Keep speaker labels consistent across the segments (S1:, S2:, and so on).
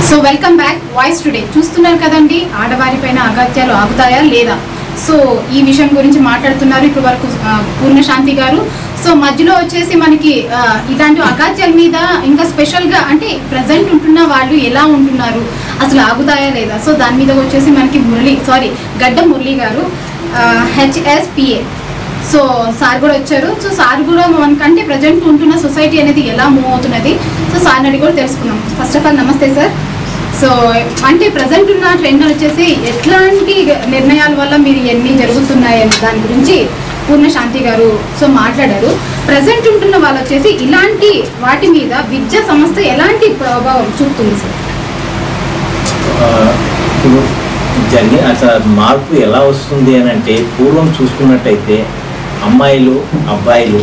S1: So welcome back voice today చూస్తున్నారు కదండి ఆడవారిపైన అగత్యాలు ఆగుతాయా లేదా సో ఈ విషయం గురించి మాట్లాడుతున్నారు ఇప్పుడు వరకు ఆ, పూర్ణశాంతి గారు సో మధ్యలో వచ్చేసి మనకి ఆ, ఇలాంటి అగాత్యాల మీద ఇంకా స్పెషల్గా అంటే ప్రజెంట్ ఉంటున్న వాళ్ళు ఎలా ఉంటున్నారు అసలు ఆగుతాయా లేదా సో దాని మీద వచ్చేసి మనకి మురళి సారీ గడ్డ మురళి గారు హెచ్ఎస్పిఏ సో సార్ కూడా వచ్చారు సో సార్ కూడా మనకంటే ప్రజెంట్ ఉంటున్న సొసైటీ అనేది ఎలా మూవ్ అవుతున్నది సో సార్ అడిగి కూడా తెలుసుకున్నాం ఫస్ట్ ఆఫ్ ఆల్ నమస్తే సార్ సో అంటే ప్రజెంట్ ఉన్న ట్రెండ్ వచ్చేసి ఎట్లాంటి నిర్ణయాల వల్ల మీరు ఎన్ని జరుగుతున్నాయి అనే దాని గురించి పూర్ణ శాంతి గారు సో మాట్లాడారు ప్రజెంట్ ఉంటున్న వాళ్ళు వచ్చేసి ఇలాంటి వాటి మీద విద్యా సంస్థ ఎలాంటి ప్రభావం చూపుతుంది సార్
S2: ఆ, ఇప్పుడు జరిగి అసలు మార్పు ఎలా వస్తుంది అని అంటే పూర్వం చూసుకున్నట్టయితే అమ్మాయిలు అబ్బాయిలు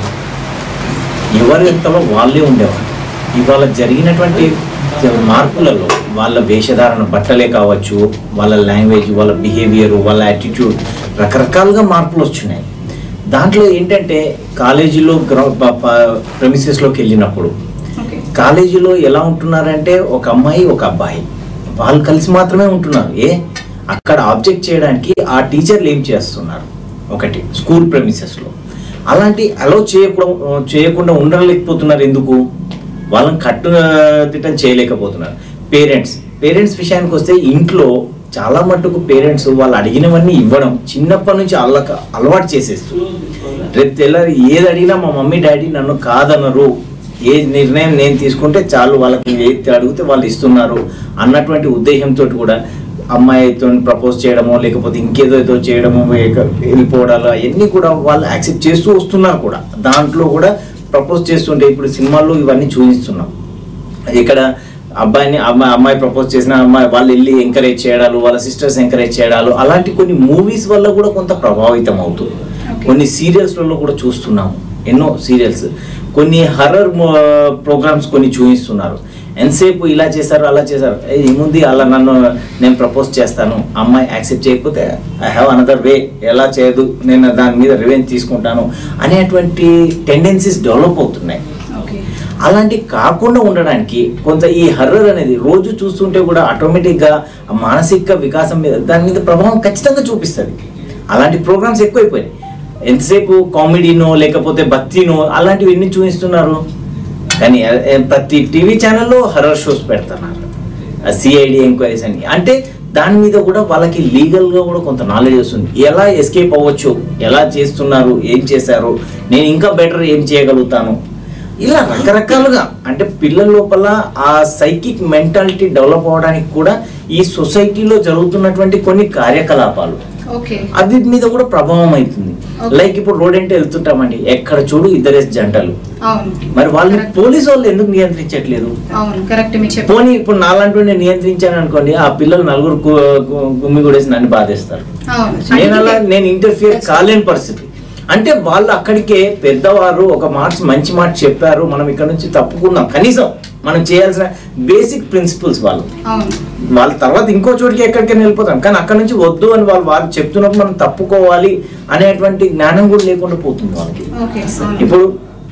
S2: ఎవరి ఎంతలో వాళ్ళే ఉండేవారు ఇవాళ జరిగినటువంటి మార్పులలో వాళ్ళ వేషధారణ బట్టలే కావచ్చు వాళ్ళ లాంగ్వేజ్ వాళ్ళ బిహేవియర్ వాళ్ళ యాటిట్యూడ్ రకరకాలుగా మార్పులు వచ్చినాయి దాంట్లో ఏంటంటే కాలేజీలో గ్రౌ ప్రెమిసెస్లోకి వెళ్ళినప్పుడు
S1: ఓకే
S2: కాలేజీలో ఎలా ఉంటున్నారంటే ఒక అమ్మాయి ఒక అబ్బాయి వాళ్ళు కలిసి మాత్రమే ఉంటున్నారు ఏ అక్కడ ఆబ్జెక్ట్ చేయడానికి ఆ టీచర్లు ఏం చేస్తున్నారు ఒకటి స్కూల్ ప్రెమిసెస్లో అలాంటి అలో చేయకుండా చేయకుండా ఉండలేకపోతున్నారు ఎందుకు వాళ్ళని కట్టు తిట్టం చేయలేకపోతున్నారు పేరెంట్స్ పేరెంట్స్ విషయానికి వస్తే ఇంట్లో చాలా మట్టుకు పేరెంట్స్ వాళ్ళు అడిగినవన్నీ ఇవ్వడం చిన్నప్పటి నుంచి అల్లక అలవాటు చేసేస్తారు రేపు తెల్లారి ఏది అడిగినా మా మమ్మీ డాడీ నన్ను కాదనరు ఏ నిర్ణయం నేను తీసుకుంటే చాలు వాళ్ళకి ఏది అడిగితే వాళ్ళు ఇస్తున్నారు అన్నటువంటి ఉద్దేశంతో కూడా అమ్మాయితో ప్రపోజ్ చేయడమో లేకపోతే ఇంకేదో ఏదో చేయడమో వేక- వెళ్ళిపోవడాలు అవన్నీ కూడా వాళ్ళు యాక్సెప్ట్ చేస్తూ వస్తున్నారు కూడా దాంట్లో కూడా ప్రపోజ్ చేస్తుంటే ఇప్పుడు సినిమాల్లో ఇవన్నీ చూపిస్తున్నాం ఇక్కడ అబ్బాయిని అమ్మాయి అమ్మాయి ప్రపోజ్ చేసిన అమ్మాయి వాళ్ళు వెళ్ళి ఎంకరేజ్ చేయడాలు వాళ్ళ సిస్టర్స్ ఎంకరేజ్ చేయడాలు అలాంటి కొన్ని మూవీస్ వల్ల కూడా కొంత ప్రభావితం అవుతుంది
S1: Okay.
S2: కొన్ని సీరియల్స్లలో కూడా చూస్తున్నాము ఎన్నో సీరియల్స్ కొన్ని హర్రర్ ప్రోగ్రామ్స్ కొన్ని చూపిస్తున్నారు ఎంతసేపు ఇలా చేశారు అలా చేశారు ఏ, ఏముంది అలా నన్ను నేను ప్రపోజ్ చేస్తాను అమ్మాయి యాక్సెప్ట్ చేయకపోతే ఐ హ్యావ్ అనదర్ వే ఎలా చేయదు నేను దాని మీద రివెంజ్ తీసుకుంటాను అనేటువంటి టెండెన్సీస్ డెవలప్ అవుతున్నాయి
S1: ఓకే
S2: అలాంటి కాకుండా ఉండడానికి కొంత ఈ హర్రర్ అనేది రోజు చూస్తుంటే కూడా ఆటోమేటిక్గా ఆ మానసిక వికాసం మీద దాని మీద ప్రభావం ఖచ్చితంగా చూపిస్తుంది అలాంటి ప్రోగ్రామ్స్ ఎక్కువైపోయాయి ఎంతసేపు కామెడీనో లేకపోతే భక్తినో అలాంటివి ఎన్ని చూపిస్తున్నారు కానీ ఆ, ఏ, ప్రతి టీవీ ఛానల్లో హర్రర్ షోస్ పెడుతున్నారు సిఐడి ఎంక్వైరీస్ అని అంటే దాని మీద కూడా వాళ్ళకి లీగల్గా కూడా కొంత నాలెడ్జ్ వస్తుంది ఎలా ఎస్కేప్ అవ్వచ్చు ఎలా చేస్తున్నారు ఏం చేశారు నేను ఇంకా బెటర్ ఏం చేయగలుగుతాను ఇలా రకరకాలుగా అంటే పిల్లల లోపల ఆ సైకిక్ మెంటాలిటీ డెవలప్ అవడానికి కూడా ఈ సొసైటీలో జరుగుతున్నటువంటి కొన్ని కార్యకలాపాలు
S1: ఓకే
S2: అవి మీద కూడా ప్రభావం అవుతుంది
S1: Okay.
S2: లైక్ ఇప్పుడు రోడ్ అంటే వెళ్తుంటామండి ఎక్కడ చూడు ఇద్దరే జంటలు
S1: అవును
S2: మరి వాళ్ళని
S1: Correct.
S2: పోలీసు వాళ్ళు ఎందుకు నియంత్రించట్లేదు
S1: అవును కరెక్ట్ మీకు చెప్పారు
S2: పోనీ ఇప్పుడు నాలాంటి నేను నియంత్రించాను అనుకోండి ఆ పిల్లలు నలుగురు గు- గు- గుమ్మి కొడేసి నన్ను బాధేస్తారు
S1: అవును
S2: నేను అలా నేను ఇంటర్ఫియర్ కాలేని పరిస్థితి అంటే వాళ్ళు అక్కడికే పెద్దవారు ఒక మాట మంచి మాట చెప్పారు మనం ఇక్కడ నుంచి తప్పుకుందాం కనీసం మనం చేయాల్సిన బేసిక్ ప్రిన్సిపల్స్ వాళ్ళు
S1: అవును
S2: వాళ్ళ తర్వాత ఇంకో చోటికి ఎక్కడికైనా వెళ్ళిపోతాం కానీ అక్కడ నుంచి వద్దు అని వాళ్ళు వాళ్ళు చెప్తున్నప్పుడు మనం తప్పుకోవాలి అనేటువంటి జ్ఞానం కూడా లేకుండా పోతుంది వాళ్ళకి
S1: ఓకే అవును
S2: ఇప్పుడు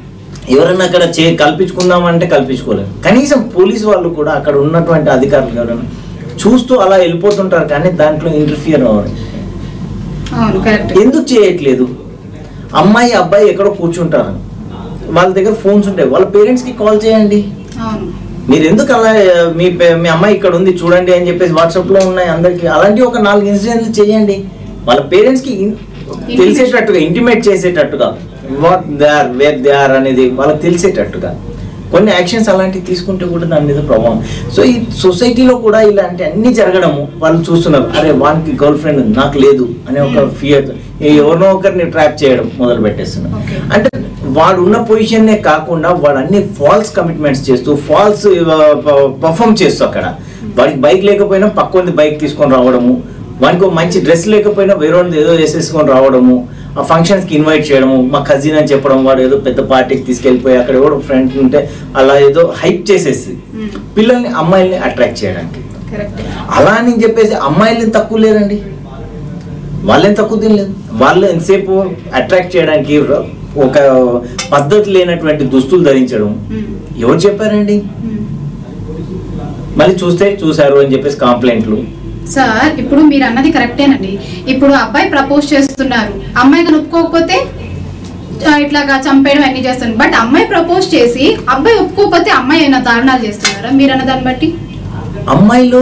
S2: ఎవరైనా అక్కడ చే కల్పించుకుందాం అంటే కల్పించుకోలేరు కనీసం పోలీస్ వాళ్ళు కూడా అక్కడ ఉన్నటువంటి అధికారులు ఎవరైనా చూస్తూ అలా వెళ్ళిపోతుంటారు కానీ దాంట్లో ఇంటర్ఫియర్ అవ్వాలి
S1: అవును కరెక్ట్
S2: ఎందుకు చేయట్లేదు అమ్మాయి అబ్బాయి ఎక్కడో కూర్చుంటారు వాళ్ళ దగ్గర ఫోన్స్ ఉంటాయి వాళ్ళ పేరెంట్స్కి కాల్ చేయండి
S1: అవును
S2: మీరు ఎందుకు అలా ఆ, మీ పే- మీ అమ్మాయి ఇక్కడ ఉంది చూడండి అని చెప్పేసి వాట్సాప్లో ఉన్నాయి అందరికి అలాంటి ఒక నాలుగు ఇన్సిడెంట్లు చేయండి వాళ్ళ పేరెంట్స్కి తెలిసేటట్టుగా ఇంటిమేట్ చేసేటట్టుగా what they are where they are అనేది వాళ్ళకి తెలిసేటట్టుగా కొన్ని యాక్షన్స్ అలాంటివి తీసుకుంటే కూడా దాని మీద ప్రభావం సో ఈ సొసైటీలో కూడా ఇలాంటి అన్ని జరగడము వాళ్ళు చూస్తున్నారు అరే వానికి గర్ల్ ఫ్రెండ్ ఉంది నాకు లేదు అనే ఒక ఫియర్ ఎవరినో ఒకరిని ట్రాప్ చేయడం మొదలు పెట్టేస్తున్నారు
S1: Okay.
S2: అంటే వాడు ఉన్న పొజిషన్నే కాకుండా వాడు అన్ని ఫాల్స్ కమిట్మెంట్స్ చేస్తూ ఫాల్స్ పర్ఫామ్ చేస్తూ అక్కడ వాడికి బైక్ లేకపోయినా పక్కొంది బైక్ తీసుకొని రావడము వానికి ఒక మంచి డ్రెస్ లేకపోయినా వేరే వాడిది ఏదో వేసేసుకొని రావడము ఆ ఫంక్షన్స్కి ఇన్వైట్ చేయడము మా కజిన్ అని చెప్పడం వాడు ఏదో పెద్ద పార్టీకి తీసుకెళ్ళిపోయి అక్కడ ఎవడో ఫ్రెండ్ ఉంటే అలా ఏదో హైప్ చేసేసి పిల్లల్ని అమ్మాయిల్ని అట్రాక్ట్ చేయడానికి
S1: కరెక్ట్
S2: అలా అని చెప్పేసి అమ్మాయిల్ని తక్కువ లేరండి వాళ్ళేం తక్కువ తినలేదు వాళ్ళు ఎంతసేపు అట్రాక్ట్ చేయడానికి ఒక పద్ధతి లేనటువంటి దుస్తులు ధరించడం ఎవరు చెప్పారండి మళ్ళీ చూస్తే చూశారు అని చెప్పేసి కంప్లైంట్లు
S1: సార్ ఇప్పుడు మీరు అన్నది కరెక్టేనండి ఇప్పుడు అబ్బాయి ప్రపోజ్ చేస్తున్నారు అమ్మాయి కానీ ఒప్పుకోకపోతే ఆ, ఇట్లాగా చంపేయడం అన్ని చేస్తున్నారు బట్ అమ్మాయి ప్రపోజ్ చేసి అబ్బాయి ఒప్పుకోకపోతే అమ్మాయి అయినా దారుణాలు చేస్తున్నారా మీరు అన్న దాన్ని బట్టి
S2: అమ్మాయిలు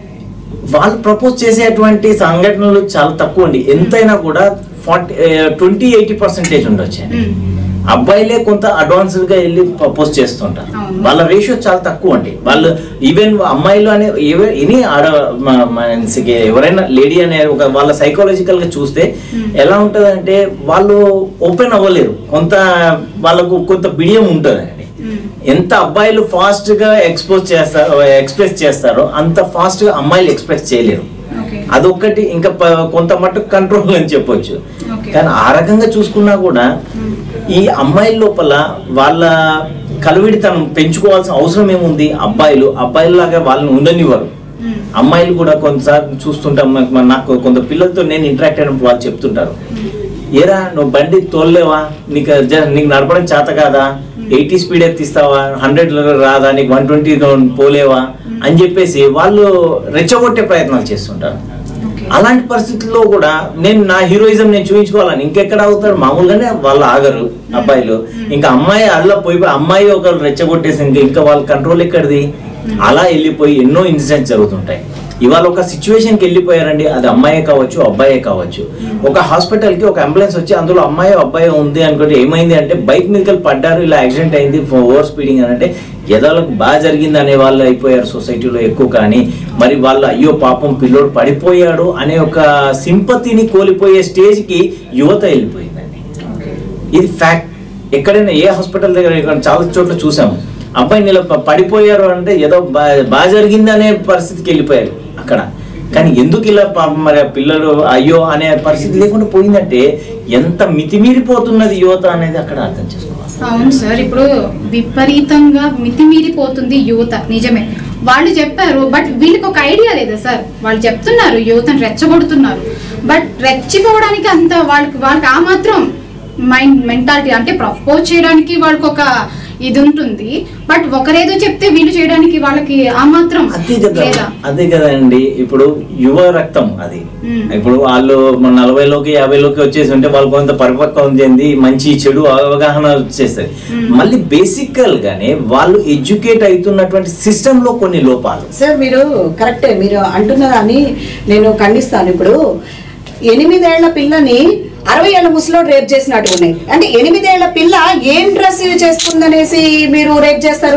S2: వాళ్ళు ప్రపోజ్ చేసేటువంటి సంఘటనలు చాలా తక్కువ అండి ఎంతైనా కూడా ఫార్టీ ట్వంటీ ఎయిటీ పర్సెంటేజ్ ఉండొచ్చు
S1: ఉమ్.
S2: అబ్బాయిలే కొంత అడ్వాన్స్డ్ గా వెళ్ళి ప్రపోజ్ చేస్తుంటారు
S1: అవును.
S2: వాళ్ళ రేషియో చాలా తక్కువ అండి వాళ్ళు ఈవెన్ అమ్మాయిలు అనే ఎనీ ఆడ మ- మనిషికి ఎవరైనా లేడీ అనే ఒక వాళ్ళ సైకాలజికల్ గా చూస్తే
S1: Hmm.
S2: ఎలా ఉంటదంటే వాళ్ళు ఓపెన్ అవ్వలేరు కొంత వాళ్ళకు కొంత బిడియం ఉంటుందండి
S1: ఉమ్.
S2: ఎంత అబ్బాయిలు ఫాస్ట్ గా ఎక్స్పోజ్ చేస్తారో ఎక్స్ప్రెస్ చేస్తారో అంత ఫాస్ట్ గా అమ్మాయిలు ఎక్స్ప్రెస్ చేయలేరు
S1: ఓకే
S2: అదొక్కటి ఇంకా ప- కొంత మట్టుకు కంట్రోల్ అని చెప్పొచ్చు
S1: ఓకే
S2: కానీ ఆ రకంగా చూసుకున్నా కూడా
S1: ఉమ్.
S2: ఈ అమ్మాయిల లోపల వాళ్ళ కలవిడితనం పెంచుకోవాల్సిన అవసరం ఏముంది అబ్బాయిలు అబ్బాయిలాగా వాళ్ళని ఉండనివ్వరు
S1: ఉమ్.
S2: అమ్మాయిలు కూడా కొంతసార్లు చూస్తుంటాం నాకు- మన- నాకు కొంత పిల్లలతో నేను ఇంటరాక్ట్ అయినప్పుడు వాళ్ళు చెప్తుంటారు ఏరా నువ్వు బండి తోలలేవా నీకు జ- నీకు నడపడం చేత కాదా ఎయిటీ స్పీడ్ ఎత్తిస్తావా హండ్రెడ్ రాదా నీకు వన్ ట్వంటీ పోలేవా అని చెప్పేసి వాళ్ళు రెచ్చగొట్టే ప్రయత్నాలు చేస్తుంటారు
S1: ఓకే
S2: అలాంటి పరిస్థితుల్లో కూడా నేను నా హీరోయిజం నేను చూపించుకోవాలని ఇంకెక్కడ అవుతాడు మామూలుగానే వాళ్ళు ఆగరు అబ్బాయిలు ఇంకా అమ్మాయి అల్ల పోయి అమ్మాయి ఒకరు రెచ్చగొట్టేసి ఇంకా ఇంకా వాళ్ళ కంట్రోల్ ఎక్కడిది అలా వెళ్ళిపోయి ఎన్నో ఇన్సిడెంట్స్ జరుగుతుంటాయి ఇవాళ ఒక సిచ్యువేషన్ కి వెళ్ళిపోయారండి అది అమ్మాయే కావచ్చు అబ్బాయే కావచ్చు ఒక హాస్పిటల్ కి ఒక అంబులెన్స్ వచ్చి అందులో అమ్మాయి అబ్బాయి ఉంది అనుకుంటే ఏమైంది అంటే బైక్ మీద వెళ్ళి పడ్డారు ఇలా యాక్సిడెంట్ అయింది ఓవర్ స్పీడింగ్ అని అంటే ఎదలకు బాగా జరిగింది అనే వాళ్ళు అయిపోయారు సొసైటీలో ఎక్కువ కానీ మరి వాళ్ళు అయ్యో పాపం పిల్లోడు పడిపోయాడు అనే ఒక సింపతిని కోల్పోయే స్టేజ్ కి యువత వెళ్ళిపోయిందండి ఇది ఫ్యాక్ట్ ఎక్కడైనా ఏ హాస్పిటల్ దగ్గర ఇక్కడ చాలా చోట్ల చూసాము అబ్బాయి నిల పడిపోయారు అంటే ఏదో బా- బాగా జరిగింది అనే పరిస్థితికి వెళ్ళిపోయారు అక్కడ కానీ ఎందుకు ఇలా పాపం మరి ఆ పిల్లలు అయ్యో అనే పరిస్థితి లేకుండా పోయిందంటే ఎంత మితిమీరిపోతున్నది యువత అనేది అక్కడ అర్థం చేసుకోవాలి
S1: అవును సార్ ఇప్పుడు విపరీతంగా మితిమీరిపోతుంది యువత నిజమే వాళ్ళు చెప్పారు బట్ వీళ్ళకి ఒక ఐడియా లేదా సార్ వాళ్ళు చెప్తున్నారు యువతను రెచ్చగొడుతున్నారు బట్ రెచ్చిపోవడానికి అంత వాళ్ళకి వాళ్ళకి ఆ మాత్రం మైండ్ మెంటాలిటీ అంటే ప్రపోజ్ చేయడానికి వాళ్ళకి ఒక ఇది ఉంటుంది బట్ ఒకరేదో చెప్తే వీళ్ళు చేయడానికి వాళ్ళకి ఆ మాత్రం
S2: అదే కదా
S1: లేదా
S2: అదే కదండి ఇప్పుడు యువ రక్తం అది
S1: మ్మ్.
S2: ఇప్పుడు వాళ్ళు మన నలభైలోకి యాభైలోకి వచ్చేసి ఉంటే వాళ్ళు కొంత పరిపక్వం చెంది మంచి చెడు అవగాహన వచ్చేస్తుంది
S1: మ్మ్.
S2: మళ్ళీ బేసికల్ గానే వాళ్ళు ఎడ్యుకేట్ అవుతున్నటువంటి సిస్టమ్ లో కొన్ని లోపాలు
S3: సార్ మీరు కరెక్టే మీరు అంటున్నారని నేను ఖండిస్తాను ఇప్పుడు ఎనిమిదేళ్ల పిల్లని అరవై ఏళ్ళ ముసలోడు రేప్ చేసినట్టు ఉన్నాయి అంటే ఎనిమిదేళ్ల పిల్ల ఏం డ్రెస్ చేసుకుందనేసి మీరు రేప్ చేస్తారు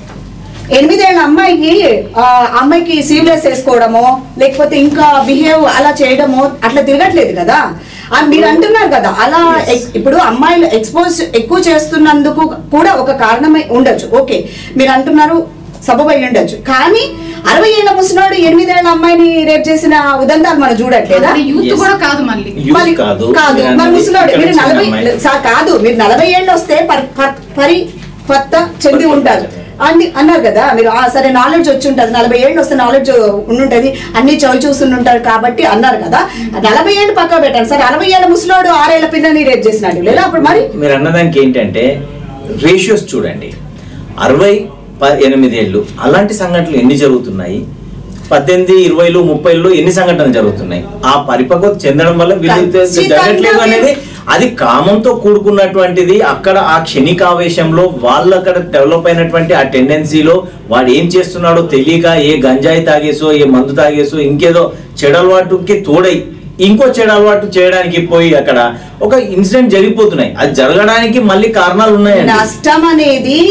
S3: ఎనిమిదేళ్ల అమ్మాయికి ఆ అమ్మాయికి సీవ్లెస్ వేసుకోవడమో లేకపోతే ఇంకా బిహేవ్ అలా చేయడమో అట్లా తిరగట్లేదు కదా ఆ మీరు అంటున్నారు కదా అలా ఎక్- ఇప్పుడు అమ్మాయిలు ఎక్స్పోజ్ ఎక్కువ చేస్తున్నందుకు కూడా ఒక కారణమై ఉండొచ్చు ఓకే మీరు అంటున్నారు సబబై ఉండొచ్చు కానీ అరవై ఏళ్ల ముసలాడు ఎనిమిదేళ్ల అమ్మాయిని రేప్ చేసిన ఉదంతాలు మనం చూడట్లేదా
S1: అది యూత్
S2: Yes.
S1: కూడా కాదు మళ్ళీ
S2: Youth
S3: మరి
S2: కాదు
S3: కాదు
S2: మీరు
S3: మరి
S2: అన్నది
S3: ముసలాడు
S2: ఇక్కడ
S3: మీరు
S2: చిన్న
S3: నలభై
S2: అమ్మాయి.
S3: సా- కాదు మీరు నలభై ఏళ్ళు వస్తే పరి ప- పరిపక్వత చెంది ఉంటారు అని అన్నారు కదా మీరు ఆ సరే నాలెడ్జ్ వచ్చి ఉంటుంది నలభై ఏళ్ళు వస్తే నాలెడ్జ్ ఉండుంటది అన్ని చవి చూస్తుంటారు కాబట్టి అన్నారు కదా నలభై ఏళ్ళు పక్క పెట్టండి సరే అరవై ఏళ్ళ ముసలోడు ఆరేళ్ల పిల్లని రేప్ చేసినట్టు లేదా అప్పుడు మరి
S2: మీరు అన్నదానికి ఏంటంటే రేషియోస్ చూడండి అరవై ప ఎనిమిది ఏళ్ళు అలాంటి సంఘటనలు ఎన్ని జరుగుతున్నాయి పద్దెనిమిది ఇరవైలు ముప్పైలో ఎన్ని సంఘటనలు జరుగుతున్నాయి ఆ పరిపక్వత చెందడం వల్ల వీళ్ళు
S3: ఖచ్చితంగా
S2: జరగట్లేదు అనేది అది కామంతో కూడుకున్నటువంటిది అక్కడ ఆ క్షణికావేశంలో వాళ్ళు అక్కడ డెవలప్ అయినటువంటి ఆ టెండెన్సీలో వాడు ఏం చేస్తున్నాడో తెలియక ఏ గంజాయి తాగేసో ఏ మందు తాగేసో ఇంకేదో చెడు అలవాటుకి తోడై ఇంకో చెడు అలవాటు చేయడానికి పోయి అక్కడ ఒక ఇన్సిడెంట్ జరిగిపోతున్నాయి అది జరగడానికి మళ్ళీ కారణాలు ఉన్నాయండి
S3: నష్టం అనేది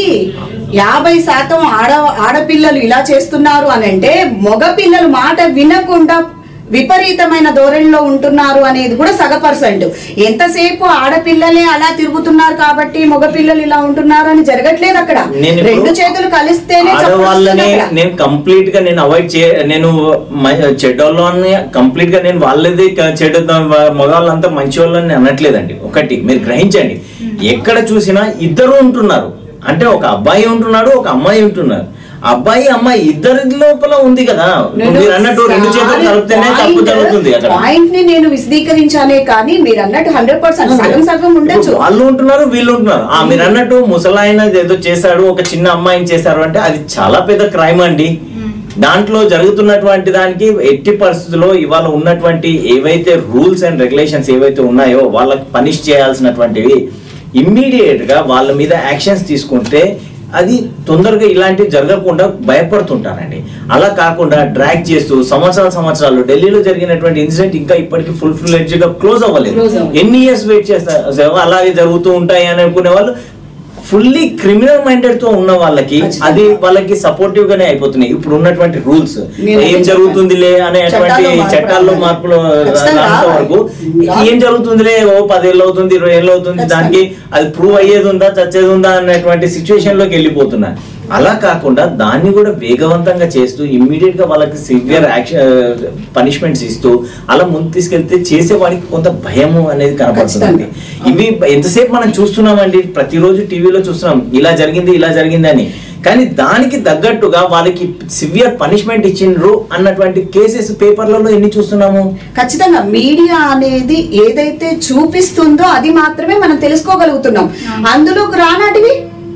S3: యాభై శాతం ఆడ ఆడపిల్లలు ఇలా చేస్తున్నారు అని అంటే మగ పిల్లలు మాట వినకుండా విపరీతమైన ధోరణిలో ఉంటున్నారు అనేది కూడా సగ పర్సెంట్ ఎంతసేపు ఆడపిల్లలే అలా తిరుగుతున్నారు కాబట్టి మగ పిల్లలు ఇలా ఉంటున్నారు అని జరగట్లేదు అక్కడ
S2: నేను ఇప్పుడు
S3: రెండు చేతులు కలిస్తేనే చప్పుడు
S2: ఆడవాళ్ళని
S3: వస్తుంది అక్కడ.
S2: నేను కంప్లీట్ గా నేను అవాయిడ్ చే నేను చెడ్డోళ్ళని కంప్లీట్ గా నేను వాళ్ళది క- చెడ్డ మగవాళ్ళంతా మంచి వాళ్ళని అనట్లేదండి ఒకటి మీరు గ్రహించండి ఎక్కడ చూసినా ఇద్దరు ఉంటున్నారు అంటే ఒక అబ్బాయి ఉంటున్నాడు ఒక అమ్మాయి ఉంటున్నారు అబ్బాయి అమ్మాయి ఇద్దరి లోపల ఉంది కదా
S3: నేను
S2: మీరు అన్నట్టు రెండు చేతులు కలిపితేనే తప్పు
S3: point-
S2: జరుగుతుంది అక్కడ
S3: point ని నేను విశదీకరించానే కానీ మీరు అన్నట్టు హండ్రెడ్ పర్సెంట్ సగం సగం ఉండొచ్చు
S2: వాళ్ళు ఉంటున్నారు వీళ్ళు ఉంటున్నారు ఆ మీరు అన్నట్టు ముసలాయన ఏదో చేశాడు ఒక చిన్న అమ్మాయిని చేశారు అంటే అది చాలా పెద్ద క్రైమ్ అండి దాంట్లో జరుగుతున్నటువంటి దానికి ఎట్టి పరిస్థితుల్లో ఇవాళ ఉన్నటువంటి ఏవైతే రూల్స్ అండ్ రెగ్యులేషన్స్ ఏవైతే ఉన్నాయో వాళ్ళకి పనిష్ చేయాల్సినటువంటివి ఇమ్మీడియట్ గా వాళ్ళ మీద యాక్షన్స్ తీసుకుంటే అది తొందరగా ఇలాంటివి జరగకుండా భయపడుతుంటారండి అలా కాకుండా డ్రాగ్ చేస్తూ సంవత్సరాల సంవత్సరాలు ఢిల్లీలో జరిగినటువంటి ఇన్సిడెంట్ ఇంకా ఇప్పటికీ ఫుల్ ఫ్లెడ్జ్ గా క్లోజ్ అవ్వలేదు
S3: Close అవ్వలేదు.
S2: ఎన్ని ఇయర్స్ వెయిట్ చేస్తారు అలాగే జరుగుతూ ఉంటాయి అని అనుకునే వాళ్ళు ఫుల్లీ క్రిమినల్ మైండెడ్ తో ఉన్న వాళ్ళకి
S3: ఖచ్చితంగా.
S2: అది వాళ్ళకి సపోర్టివ్ గానే అయిపోతున్నాయి ఇప్పుడు ఉన్నటువంటి రూల్స్
S3: నేను
S2: ఏం
S3: అదే
S2: జరుగుతుందిలే అనేటువంటి
S3: చట్టాల్లో మార్పు
S2: చట్టాల్లో
S3: రావాలి.
S2: మార్పులు
S3: ఖచ్చితంగా
S2: రానంత
S3: రావాలి.
S2: వరకు
S3: రావాలి.
S2: ఏం జరుగుతుందిలే ఓ పదేళ్ళు అవుతుంది ఇరవై ఏళ్ళు అవుతుంది
S3: ఖచ్చితంగా.
S2: దానికి అది ప్రూవ్ అయ్యేది ఉందా చచ్చేది ఉందా అనేటువంటి సిచ్యువేషన్ లోకి వెళ్ళిపోతున్నా అలా కాకుండా దాన్ని కూడా వేగవంతంగా చేస్తూ ఇమ్మీడియట్ గా వాళ్ళకి సివియర్ యాక్షన్ పనిష్మెంట్స్ ఇస్తూ అలా ముందు తీసుకెళ్తే చేసేవాడికి కొంత భయము అనేది కనపడుతుంది ఇవి ఎంతసేపు మనం చూస్తున్నామండి ప్రతిరోజు టీవీలో చూస్తున్నాం ఇలా జరిగింది ఇలా జరిగింది అని కానీ దానికి తగ్గట్టుగా వాళ్ళకి సివియర్ పనిష్మెంట్ ఇచ్చిండ్రు అన్నటువంటి కేసెస్ పేపర్లలో ఎన్ని చూస్తున్నాము
S3: ఖచ్చితంగా మీడియా అనేది ఏదైతే చూపిస్తుందో అది మాత్రమే మనం తెలుసుకోగలుగుతున్నాం అందులోకి రానాటివి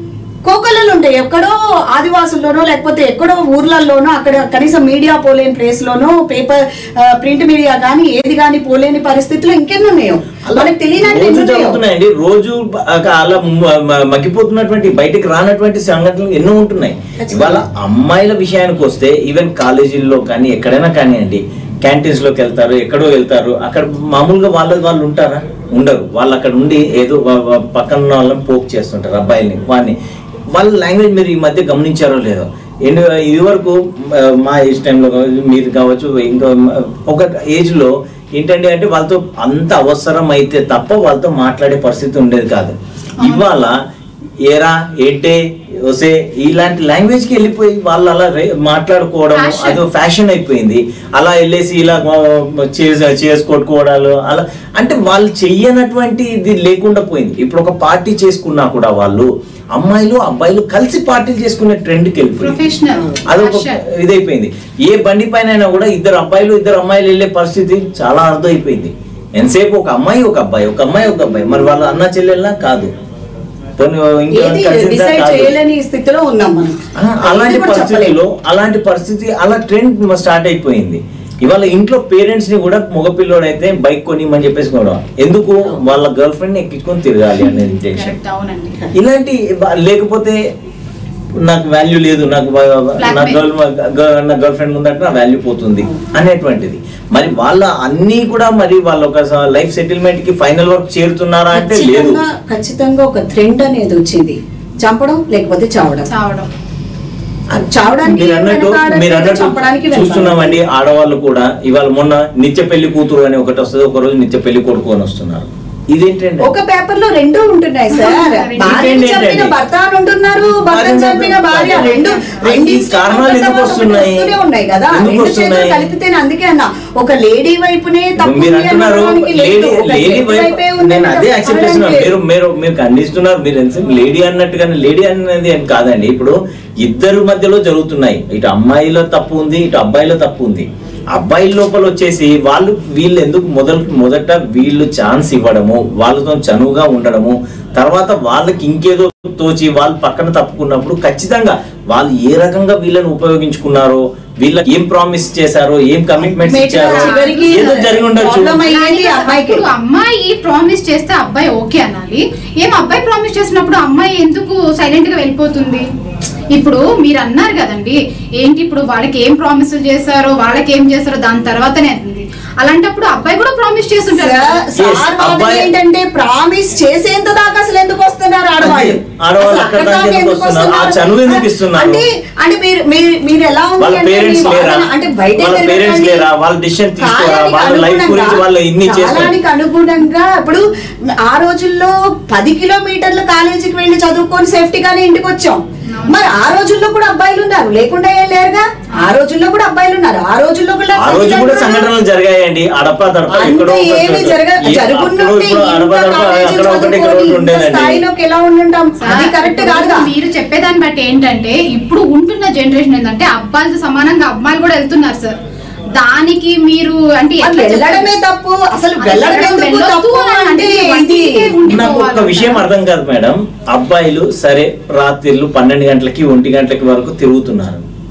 S3: కోకలలు ఉంటాయి ఎక్కడో ఆదివాసుల్లోనో లేకపోతే ఎక్కడో ఊర్లలోనో అక్కడ కనీసం మీడియా పోలేని ప్లేస్ లోనో పేపర్ ప్రింట్ మీడియా కానీ ఏది కానీ పోలేని పరిస్థితుల్లో ఇంకెన్ని ఉన్నాయో మనకు తెలియనట్టు
S2: రోజు
S3: ఎన్ని ఉన్నాయో
S2: జరుగుతున్నాయండి రోజు బ- అలా మ- మ- మగ్గిపోతున్నటువంటి బయటికి రానటువంటి సంఘటనలు ఎన్నో ఉంటున్నాయి
S3: ఖచ్చితంగా.
S2: ఇవాళ అమ్మాయిల విషయానికి వస్తే ఈవెన్ కాలేజీల్లో కానీ ఎక్కడైనా కానివ్వండి క్యాంటీన్స్ లోకి వెళ్తారు ఎక్కడో వెళ్తారు అక్కడ మామూలుగా వాళ్ళ వాళ్ళు ఉంటారా ఉండరు వాళ్ళు అక్కడ ఉండి ఏదో వా- వా- పక్కన ఉన్న వాళ్ళని పోక్ చేస్తుంటారు అబ్బాయిల్ని వాడిని వాళ్ళ లాంగ్వేజ్ మీరు ఈ మధ్య గమనించారో లేదో ఎందు ఇది వరకు మా ఏజ్ టైంలో కావచ్చు, మీరు కావచ్చు ఇంకా ఒక ఏజ్ లో ఏంటంటే అంటే వాళ్ళతో అంత అవసరం అయితే తప్ప వాళ్ళతో మాట్లాడే పరిస్థితి ఉండేది కాదు ఇవాళ ఏరా ఏంటే వసే ఇలాంటి లాంగ్వేజ్ కి వెళ్ళిపోయి వాళ్ళు అలా రే- మాట్లాడుకోవడం
S1: Fashion.
S2: అది ఫ్యాషన్ అయిపోయింది అలా వెళ్ళేసి ఇలా చేసి కొట్టుకోవడాలు అలా అంటే వాళ్ళు చెయ్యనటువంటి ఇది లేకుండా పోయింది ఇప్పుడు ఒక పార్టీ చేసుకున్నా కూడా వాళ్ళు అమ్మాయిలు అబ్బాయిలు కలిసి పార్టీలు చేసుకునే ట్రెండ్కి వెళ్ళిపోయింది
S1: ప్రొఫెషనల్
S2: అదొక ఇదైపోయింది ఏ బండి పైన అయినా కూడా ఇద్దరు అబ్బాయిలు ఇద్దరు అమ్మాయిలు వెళ్ళే పరిస్థితి చాలా అర్థమైపోయింది ఎంతసేపు ఒక అమ్మాయి ఒక అబ్బాయి ఒక అమ్మాయి ఒక అబ్బాయి మరి వాళ్ళ అన్న చెల్లెల్లా కాదు పోనీ ఇంకెవరైనా
S3: ఏది
S2: cousins ఆ
S3: డిసైడ్
S2: కాదు.
S3: చేయలేని స్థితిలో ఉన్నాం మనం
S2: ఆ, అలాంటి
S3: ఇది కూడా
S2: పరిస్థితుల్లో అలాంటి పరిస్థితి అలా ట్రెండ్ స్టార్ట్ అయిపోయింది ఇవాళ ఇంట్లో పేరెంట్స్ ని కూడా మగపిల్లోడు అయితే బైక్ కొనిమని చెప్పేసి కూడా ఎందుకు వాళ్ళ గర్ల్ ఫ్రెండ్ ఎక్కించుకొని తిరగాలి అనేది ఇంటెన్షన్
S1: కరెక్ట్ అవునండి
S2: ఇలాంటి బ- లేకపోతే నాకు వాల్యూ లేదు నాకు బ- నా
S1: Blackmail.
S2: గర్ల్ నా గర్ల్ ఫ్రెండ్ ఉందంటే నా వాల్యూ పోతుంది అనేటువంటిది మరి వాళ్ళ అన్ని కూడా మరి వాళ్ళ ఒక లైఫ్ సెటిల్మెంట్ కి ఫైనల్ వర్క్ చేరుతున్నారా అంటే లేదు
S3: ఖచ్చితంగా ఖచ్చితంగా ఒక ట్రెండ్ అనేది వచ్చింది చంపడం లేకపోతే చావడం
S1: చావడం
S3: చావడానికి
S2: మీరు అన్నట్టు
S3: వెనకాడట్లేదు,
S2: మీరు అన్నట్టు
S3: చంపడానికి వెనకాడట్లేదు.
S2: చూస్తున్నామండి ఆడవాళ్ళు కూడా ఇవాళ మొన్న నిత్య పెళ్లి కూతురు అని ఒకటి వస్తుంది ఒక రోజు నిత్య పెళ్లి కొడుకు అని వస్తున్నారు ఇదేంటండి
S3: ఒక పేపర్ లో రెండు ఉంటున్నాయి సార్
S1: రెండు
S3: భార్యని
S2: ఏంటంటే
S3: చంపిన
S2: అండి?
S3: భర్త అని ఉంటున్నారు భర్తను
S2: భార్యని
S3: చంపిన భార్య
S2: చంపిన
S3: రెండు
S2: భార్య.
S3: రెండు
S2: ఈ కారణాలు ఎందుకు వస్తున్నాయి?
S3: వస్తూనే ఉన్నాయి కదా
S2: ఎందుకు
S3: రెండు చేతులు
S2: వస్తున్నాయి?
S3: కలిపితేనే అందుకే అన్న ఒక లేడీ వైపునే తప్పు
S2: మీరు
S3: ఉంది
S2: అంటున్నారు
S3: అనడానికి లేదు.
S2: లేడీ
S3: ఒక
S2: లేడీ
S3: చేతి వైపే
S2: వైపు
S3: ఉంది
S2: నేను అదే
S3: అనడానికి
S2: యాక్సెప్ట్ చేస్తున్నాను
S3: లేదు.
S2: మీరు మీరు మీరు ఖండిస్తున్నారు మీరు ఎంత లేడీ అన్నట్టుగానే లేడీ అనేది ఏం కాదండి ఇప్పుడు ఇద్దరు మధ్యలో జరుగుతున్నాయి ఇటు అమ్మాయిలో తప్పు ఉంది ఇటు అబ్బాయిలో తప్పు ఉంది అబ్బాయి లోపల వచ్చేసి వాళ్ళు వీళ్ళు ఎందుకు మొదలు మొదట వీళ్ళు ఛాన్స్ ఇవ్వడము వాళ్ళతో చనువుగా ఉండడము తర్వాత వాళ్ళకి ఇంకేదో తోచి వాళ్ళు పక్కన తప్పుకున్నప్పుడు ఖచ్చితంగా వాళ్ళు ఏ రకంగా వీళ్ళని ఉపయోగించుకున్నారో వీళ్ళకి ఏం ప్రామిస్ చేశారో ఏం కమిట్మెంట్స్ ఇచ్చారో
S3: చివరికి
S2: ఏదో జరిగి ఉండొచ్చు
S3: problem అయ్యేది
S1: కానీ
S3: అమ్మాయికి
S1: అప్పుడు అమ్మాయి ప్రామిస్ చేస్తే అబ్బాయి ఓకే అనాలి ఏం అబ్బాయి ప్రామిస్ చేసినప్పుడు అమ్మాయి ఎందుకు సైలెంట్ గా వెళ్ళిపోతుంది ఇప్పుడు మీరు అన్నారు కదండి ఏంటి ఇప్పుడు వాళ్ళకి ఏం ప్రామిసులు చేశారో వాళ్ళకి ఏం చేశారో దాని తర్వాతనే అంది అలాంటప్పుడు అబ్బాయి కూడా ప్రామిస్ చేస్తుంటారు
S3: సార్,
S1: కదా.
S2: Yes,
S3: సార్ వాదన
S2: అబ్బాయి-
S3: ఏంటంటే ప్రామిస్ చేసేంత దాకా అసలు ఎందుకు వస్తున్నారు ఆడవాళ్ళు
S2: అదే, ఆడవాళ్ళు
S3: అసలు
S2: అక్కడ
S3: అక్కడ
S2: దాకా
S3: దాకా
S2: ఎందుకు
S3: ఎందుకు
S2: వస్తున్నారు? ఆ
S3: వస్తున్నారు?
S2: చనువు ఎందుకు ఇస్తున్నారు?
S3: అంటే అంటే మీరు మీరు మీరు ఎలా ఉంది
S2: వాళ్ళ
S3: అంటే
S2: పేరెంట్స్
S3: మీ
S2: లేరా
S3: వాదన అంటే బయట
S2: వాళ్ళ పేరెంట్స్ లేరా వాళ్ళ డిసిషన్ తీసుకోరా
S3: కాలానికి
S2: వాళ్ళ లైఫ్
S3: అనుగుణంగా-
S2: గురించి వాళ్ళు ఇన్ని చేస్తారు
S3: కాలానికి అనుగుణంగా ఇప్పుడు ఆ రోజుల్లో పది కిలోమీటర్ల కాలేజీకి వెళ్ళి చదువుకొని సేఫ్టీగానే ఇంటికి వచ్చాం మరి ఆ రోజుల్లో కూడా అబ్బాయిలు ఉన్నారు లేకుండా ఏం లేరుగా ఆ రోజుల్లో కూడా అబ్బాయిలు ఉన్నారు ఆ రోజుల్లో కూడా
S2: ఆ రోజు కూడా సంఘటనలు జరిగాయండి అడప దడప
S3: అంత
S2: ఎక్కడో ఒక
S3: ఏమి
S2: చోట.
S3: జరగ
S2: ఏ-
S3: జరుగుంటే
S2: అప్పుడు ఇప్పుడు అడప
S3: ఇంత
S2: దడప
S3: కాలేజీలు
S2: అక్కడ ఒకటి ఇక్కడ
S3: చదువుకొని
S2: ఒకటి
S3: ఇంత
S2: ఉండేదండి
S3: స్థాయిలోకి ఎలా ఉండుంటాం అది కరెక్ట్
S1: ఇప్పుడు
S3: కాదుగా
S1: మీరు చెప్పేదాన్ని బట్టి ఏంటంటే ఇప్పుడు ఉంటున్న జనరేషన్ ఏంటంటే అబ్బాయిలతో సమానంగా అమ్మాయిలు కూడా వెళ్తున్నారు సార్ దానికి మీరు అంటే
S3: అది
S1: ఎట్లా
S3: వెళ్ళడమే
S1: చెప్తారు?
S3: తప్పు అసలు
S1: అది
S3: వెళ్ళడం
S1: వెళ్ళడం
S3: ఎందుకు
S1: వెళ్ళొద్దు
S3: తప్పు
S1: అని
S3: అంటే
S1: అంటే
S3: ఇది
S1: ఇంటికే ఉండిపోవాలి
S2: నాకు ఒక
S1: అంటారు.
S2: విషయం అర్థం కాదు మేడం అబ్బాయిలు సరే రాత్రిళ్ళు పన్నెండు గంటలకి ఒంటి గంటలకి వరకు తిరుగుతున్నారు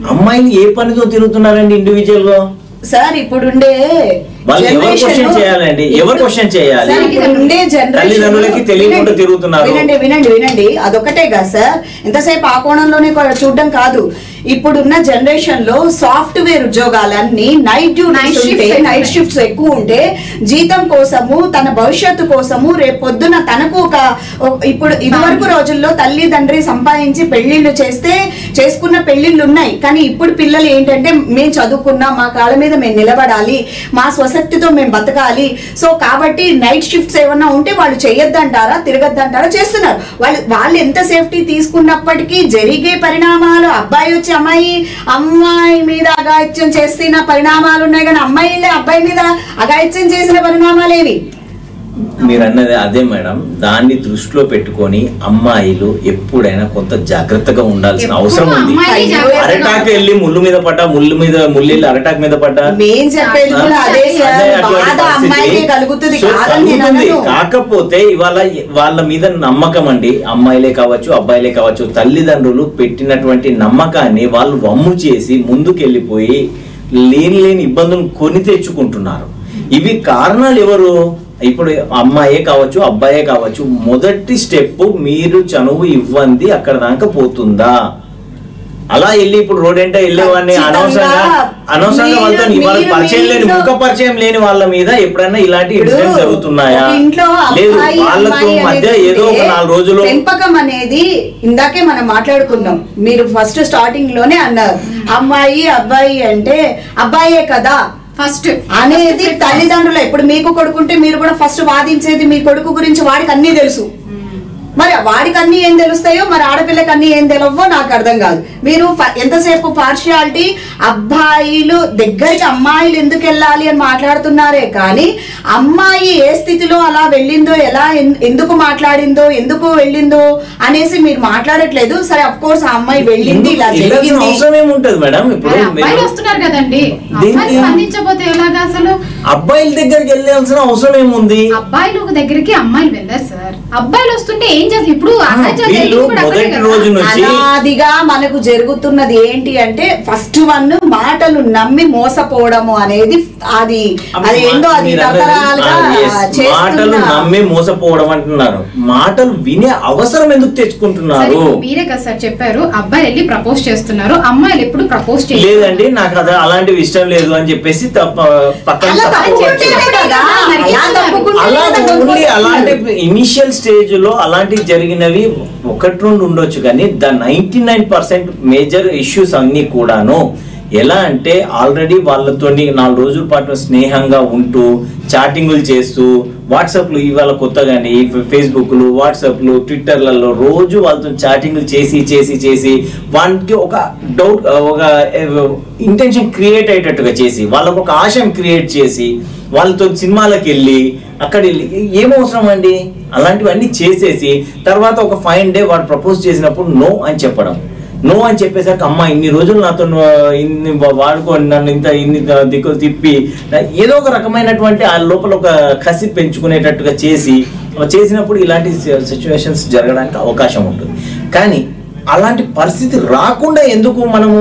S2: అమ్మాయిలు ఏ పనితో తిరుగుతున్నారండి ఇండివిజువల్ గా
S3: సార్ ఇప్పుడుండే
S2: వాళ్ళు ఎవరు
S3: generation
S2: క్వశ్చన్
S3: లో-
S2: చేయాలండి ఎవరు
S3: ఇప్పుడు-
S2: క్వశ్చన్ చేయాలి
S3: సార్, ఇప్పుడు ఉండే generation
S2: తల్లిదండ్రులకి
S3: లో-
S2: తెలియకుండా
S3: వినండి,
S2: తిరుగుతున్నారు.
S3: వినండి వినండి వినండి అదొకటే కదా సార్ ఎంతసేపు ఆ కోణంలోనే కొ- చూడడం కాదు ఇప్పుడున్న జనరేషన్ లో సాఫ్ట్వేర్ ఉద్యోగాలన్నీ నైట్
S1: Night
S3: డ్యూటీస్
S1: shifts
S3: ఉంటే
S1: ఎక్కువ
S3: నైట్ షిఫ్ట్స్ ఎక్కువ ఉంటే జీతం కోసము తన భవిష్యత్తు కోసము రేపు పొద్దున తనకు ఒక ఒక- ఇప్పుడు ఇదివరకు రోజుల్లో తల్లి తండ్రి సంపాదించి పెళ్లిళ్ళు చేస్తే చేసుకున్న పెళ్లిళ్ళు ఉన్నాయి కానీ ఇప్పుడు పిల్లలు ఏంటంటే మేము చదువుకున్నాం మా కాళ్ళ మీద మేము నిలబడాలి మా స్వశక్తితో మేము బతకాలి సో కాబట్టి నైట్ షిఫ్ట్స్ ఏమన్నా ఉంటే వాళ్ళు చేయొద్దంటారా తిరగద్దంటారా చేస్తున్నారు వాళ్ళు వాళ్ళు ఎంత సేఫ్టీ తీసుకున్నప్పటికీ జరిగే పరిణామాలు అబ్బాయి వచ్చి అమ్మాయి అమ్మాయి మీద అగాయిత్యం చేస్తున్న పరిణామాలు ఉన్నాయి కానీ అమ్మాయిలే అబ్బాయి మీద అగాయిత్యం చేసిన పరిణామాలు ఏవి
S2: మీరు అన్నది అదే మేడం దాన్ని దృష్టిలో పెట్టుకొని అమ్మాయిలు ఎప్పుడైనా కొంత జాగ్రత్తగా ఉండాల్సిన
S1: ఎప్పుడు
S2: అవసరం ఉంది
S1: అమ్మాయిలే
S3: అయ్యో,
S1: జాగ్రత్తగా
S2: అరటాకు వెళ్ళి ముళ్ళు మీద పడ్డా ముళ్ళు మీద ముళ్ళు వెళ్ళి అరటాకు మీద పడ్డా
S3: మేం చెప్పేది కూడా అదే సార్
S2: అదే అటువంటి
S3: బాధ
S2: పరిస్థితి.
S3: అమ్మాయికే కలుగుతుంది
S2: సో
S3: కాదని నేను
S2: కలుగుతుంది.
S3: అనను.
S2: కాకపోతే ఇవాళ వాళ్ళ మీద నమ్మకం అండి అమ్మాయిలే కావచ్చు అబ్బాయిలే కావచ్చు తల్లిదండ్రులు పెట్టినటువంటి నమ్మకాన్ని వాళ్ళు వమ్ము చేసి ముందుకెళ్ళిపోయి లేని లేని ఇబ్బందులు కొని తెచ్చుకుంటున్నారు ఇవి కారణాలు ఎవరు ఇప్పుడు అమ్మాయే కావచ్చు అబ్బాయే కావచ్చు మొదటి స్టెప్ మీరు చనువు ఇవ్వండి అక్కడ దాకా పోతుందా అలా వెళ్ళి ఇప్పుడు రోడ్ ఎంట వెళ్ళేవాడిని
S3: ఖచ్చితంగా
S2: అనవసరంగా అనవసరంగా
S3: మీరు-
S2: వాళ్ళతో వాళ్ళ
S3: మీరు
S2: పరిచయం
S3: మీ
S2: లేని
S3: ఇంట్లో-
S2: ముఖ పరిచయం లేని వాళ్ళ మీద ఎప్పుడైనా ఇలాంటి
S3: ఇప్పుడు
S2: ఇన్సిడెంట్ జరుగుతున్నాయా
S3: ఒక ఇంట్లో
S2: లేదు
S3: అబ్బాయి,
S2: వాళ్ళతో
S3: అమ్మాయి
S2: మధ్య
S3: అనేది
S2: ఏదో ఒక
S3: ఉంటే
S2: నాలుగు రోజులు
S3: పెంపకం అనేది ఇందాకే మనం మాట్లాడుకున్నాం మీరు ఫస్ట్ స్టార్టింగ్ లోనే అన్నారు అమ్మాయి అబ్బాయి అంటే అబ్బాయే కదా
S1: ఫస్ట్
S3: అనేది తల్లిదండ్రులు ఇప్పుడు మీకు కొడుకుంటే మీరు కూడా ఫస్ట్ వాదించేది మీ కొడుకు గురించి వాడికి అన్నీ తెలుసు మరి వాడికి అన్ని ఏం తెలుస్తాయో మరి ఆడపిల్లకి అన్ని ఏం తెలియవో నాకు అర్థం కాదు మీరు ఫ- ఎంతసేపు పార్షియాలిటీ అబ్బాయిలు దగ్గరికి అమ్మాయిలు ఎందుకు వెళ్ళాలి అని మాట్లాడుతున్నారే కానీ అమ్మాయి ఏ స్థితిలో అలా వెళ్ళిందో ఎలా ఎన్- ఎందుకు మాట్లాడిందో ఎందుకు వెళ్ళిందో అనేసి మీరు మాట్లాడట్లేదు సరే అఫ్ కోర్స్ ఆ అమ్మాయి వెళ్ళింది ఇలా
S2: వెళ్ళాల్సిన
S3: జరిగింది
S2: అవసరం ఏముంటది మేడం ఇప్పుడు
S1: మరి అబ్బాయిలు
S2: మీరు
S1: వస్తున్నారు కదండి
S2: దీనికి-
S1: అమ్మాయిలు స్పందించకపోతే ఎలాగా అసలు
S2: అబ్బాయిల దగ్గరికి వెళ్ళాల్సిన అవసరం ఏముంది
S1: అబ్బాయిలు ఒక దగ్గరికి అమ్మాయిలు వెళ్ళారు సార్ అబ్బాయిలు వస్తుంటే ఏం చేస్తారు ఇప్పుడు అత్యాచారం
S2: వీళ్ళు
S1: జరిగింది కూడా అక్కడే
S2: మొదటి
S1: కదా.
S2: రోజు నుంచి
S3: అనాదిగా మనకు జరుగుతున్నది ఏంటి అంటే ఫస్ట్ వన్ మాటలు నమ్మి మోసపోవడము అనేది అది అది ఏందో అది
S2: మీరు అన్నది,
S3: రకరకాలుగా
S2: ఆ, yes. మాటలు
S3: చేస్తున్న
S2: నమ్మి మోసపోవడం అంటున్నారు మాటలు వినే అవసరం ఎందుకు
S1: సరే,
S2: తెచ్చుకుంటున్నారు
S1: ఇప్పుడు మీరే కదా సార్ చెప్పారు అబ్బాయిలు వెళ్ళి ప్రపోజ్ చేస్తున్నారు అమ్మాయిలు ఎప్పుడు ప్రపోజ్ చేయలేదు
S2: లేదండి నాకు అది అలాంటివి ఇష్టం లేదు అని చెప్పేసి తప్ప పక్కన
S3: అలా
S2: తప్పు
S3: తప్పుకుంటేనే
S2: పట్టారు.
S3: కదా అలా తప్పుకుంటేనే
S2: అలా
S3: కదా
S2: ఓన్లీ
S3: దొంగ
S2: అలాంటి ఇనిషియల్ స్టేజ్ లో అలాంటివి జరిగినవి ఒకటి రెండు ఉండొచ్చు కానీ the ninety nine percent major issues అన్ని కూడాను ఎలా అంటే ఆల్రెడీ వాళ్ళతో నాలుగు రోజుల పాటు స్నేహంగా ఉంటూ చాటింగులు చేస్తూ వాట్సాప్లు ఇవాళ కొత్తగానే ఈ ఫేస్బుక్లు వాట్సాప్లు ట్విట్టర్లలో రోజు వాళ్ళతో చాటింగ్లు చేసి చేసి చేసి వానికి ఒక డౌట్ ఒక ఇంటెన్షన్ క్రియేట్ అయ్యేటట్టుగా చేసి వాళ్ళకు ఒక ఆశయం క్రియేట్ చేసి వాళ్ళతో సినిమాలకు వెళ్ళి అక్కడ వెళ్ళి ఏం అవసరం అండి అలాంటివన్నీ చేసేసి తర్వాత ఒక ఫైన్ డే వాడు ప్రపోజ్ చేసినప్పుడు నో అని చెప్పడం నో అని చెప్పేసరికి అమ్మ ఇన్ని రోజులు నాతో నువ్వు ఇన్ని వా- వాడుకొని నన్ను ఇంత ఇన్ని ద- దిక్కులు తిప్పి నా- ఏదో ఒక రకమైనటువంటి ఆ లోపల ఒక కసి పెంచుకునేటట్టుగా చేసి చేసినప్పుడు ఇలాంటి సిచ్యువేషన్స్ జరగడానికి అవకాశం ఉంటుంది కానీ అలాంటి పరిస్థితి రాకుండా ఎందుకు మనము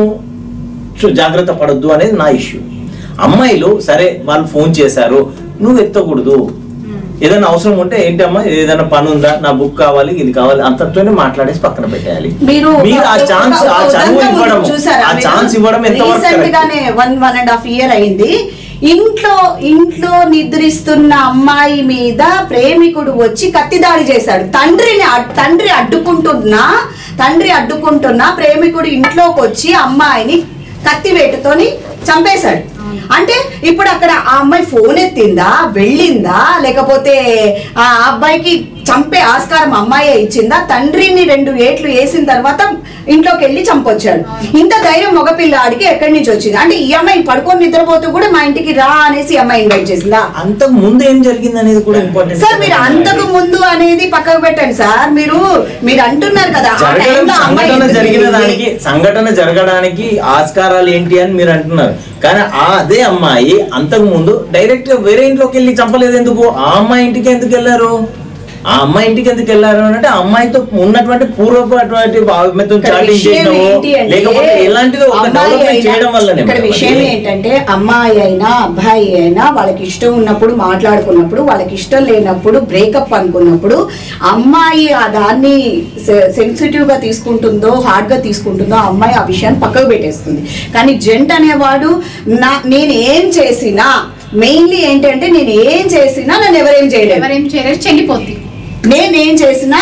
S2: చు- జాగ్రత్త పడొద్దు అనేది నా ఇష్యూ అమ్మాయిలు సరే వాళ్ళు ఫోన్ చేశారు నువ్వు ఎత్తకూడదు ఏదైనా అవసరం ఉంటే ఏంటమ్మా ఏదైనా పని ఉందా నా బుక్ కావాలి ఇది కావాలి అంతతోనే మాట్లాడేసి పక్కన పెట్టేయాలి
S3: మీరు
S2: మీరు ఆ ఛాన్స్ ఆ చనువు ఇవ్వడం
S3: చూసారా
S2: ఆ ఛాన్స్ ఇవ్వడం ఎంతవరకు
S3: రీసెంట్
S2: correct?
S3: గానే one one and half year అయింది ఇంట్లో ఇంట్లో నిద్రిస్తున్న అమ్మాయి మీద ప్రేమికుడు వచ్చి కత్తిదాడి చేశాడు తండ్రిని అడ్- తండ్రి అడ్డుకుంటున్నా తండ్రి అడ్డుకుంటున్నా ప్రేమికుడు ఇంట్లోకి వచ్చి అమ్మాయిని కత్తివేటుతోని చంపేశాడు అంటే ఇప్పుడు అక్కడ ఆ అమ్మాయి ఫోన్ ఎత్తిందా వెళ్ళిందా లేకపోతే ఆ అబ్బాయికి చంపే ఆస్కారం అమ్మాయే ఇచ్చిందా తండ్రిని రెండు ఏట్లు వేసిన తర్వాత ఇంట్లోకి వెళ్ళి చంపొచ్చాడు ఇంత ధైర్యం మగపిల్లాడికి ఎక్కడి నుంచి వచ్చింది అంటే ఈ అమ్మాయి పడుకొని నిద్రపోతూ కూడా మా ఇంటికి రా అనేసి ఈ అమ్మాయి ఇన్వైట్ చేసిందా
S2: అంతకు ముందు ఏం జరిగింది అనేది కూడా ఇంపార్టెంట్
S3: సార్ మీరు అంతకు ముందు అనేది పక్కకు పెట్టండి సార్ మీరు మీరు అంటున్నారు కదా ఆ
S2: జరగడం
S3: టైంలో అమ్మాయి
S2: సంఘటన
S3: ఎందుకు
S2: జరిగిన
S3: వెళ్ళింది?
S2: దానికి సంఘటన జరగడానికి ఆస్కారాలు ఏంటి అని మీరు అంటున్నారు కానీ ఆ అదే అమ్మాయి అంతకు ముందు డైరెక్ట్ గా వేరే ఇంట్లోకి వెళ్ళి చంపలేదు ఎందుకు ఆ అమ్మాయి ఇంటికి ఎందుకు వెళ్ళారు ఆ అమ్మాయి ఇంటికి ఎందుకు వెళ్ళారు అని అంటే ఆ అమ్మాయితో ఉన్నటువంటి పూర్వపు అటువంటి ఆమెతో
S3: ఇక్కడ
S2: చాటింగ్
S3: విషయం
S2: చేసినావో
S3: ఏంటి అంటే,
S2: లేకపోతే ఎలాంటిదో ఒక
S3: అమ్మాయి
S2: డెవలప్మెంట్
S3: అయినా-
S2: చేయడం వల్లనే
S3: ఇక్కడ
S2: మేడం
S3: విషయం
S2: అది.
S3: ఏంటంటే అమ్మాయి అయినా అబ్బాయి అయినా వాళ్ళకి ఇష్టం ఉన్నప్పుడు మాట్లాడుకున్నప్పుడు వాళ్ళకి ఇష్టం లేనప్పుడు బ్రేకప్ అనుకున్నప్పుడు అమ్మాయి ఆ దాన్ని సెన్సిటివ్ గా తీసుకుంటుందో హార్డ్ గా తీసుకుంటుందో ఆ అమ్మాయి ఆ విషయాన్ని పక్కకు పెట్టేస్తుంది కానీ జెంట్ అనేవాడు నా నేను ఏం చేసినా మెయిన్లీ ఏంటంటే నేను ఏం చేసినా నన్ను ఎవరేం చేయలేరు
S1: ఎవరేం చేయలేరు చెల్లిపోద్ది
S3: నేనేం చేసినా